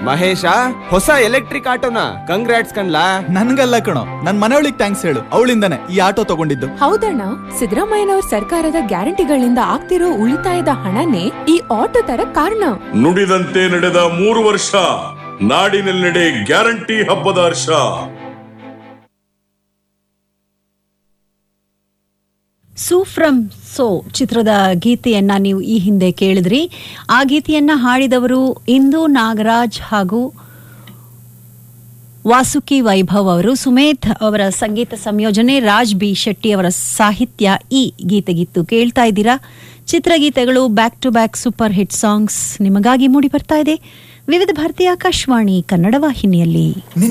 ಮಹೇಶ ಹೊಸ electric ಆಟೋನ congrats ಕಣ್ಲಾ ನನ್ಗಲ್ಲ ಕಣೋ ನನ್ ಮನೆಯೊಳಗ್ ಥ್ಯಾಂಕ್ಸ್ ಹೇಳು ಅವಳಿಂದಾನೆ ಈ ಆಟೋ ತಗೊಂಡಿದ್ದು ಹೌದಣ್ಣ ಸಿದ್ದರಾಮಯ್ಯನವ್ರ ಸರ್ಕಾರದ ಗ್ಯಾರಂಟಿಗಳಿಂದ ಆಗ್ತಿರೋ ಉಳಿತಾಯದ ಹಣನೇ ಈ ಆಟೋ ತರ ಕಾರಣ ನುಡಿದಂತೆ ನಡೆದ ಮೂರು ವರ್ಷ ನಾಡಿನೆಲ್ಲೆಡೆ ಗ್ಯಾರಂಟಿ ಹಬ್ಬದ ಹರ್ಷ ಸೂಫ್ರಮ್ ಸೋ ಚಿತ್ರದ ಗೀತೆಯನ್ನ ನೀವು ಈ ಹಿಂದೆ ಕೇಳಿದ್ರಿ ಆ ಗೀತೆಯನ್ನ ಹಾಡಿದವರು ಇಂದು ನಾಗರಾಜ್ ಹಾಗೂ ವಾಸುಕಿ ವೈಭವ್ ಅವರು ಸುಮೇಧ್ ಅವರ ಸಂಗೀತ ಸಂಯೋಜನೆ ರಾಜ್ ಬಿ ಶೆಟ್ಟಿ ಅವರ ಸಾಹಿತ್ಯ ಈ ಗೀತೆಗಿತ್ತು ಕೇಳ್ತಾ ಇದ್ದೀರಾ ಚಿತ್ರಗೀತೆಗಳು back to back super hit songs ನಿಮಗಾಗಿ ಮೂಡಿ ಬರ್ತಾ ಇದೆ ವಿವಿಧ ಭಾರತೀಯ ಆಕಾಶವಾಣಿ ಕನ್ನಡ ವಾಹಿನಿಯಲ್ಲಿ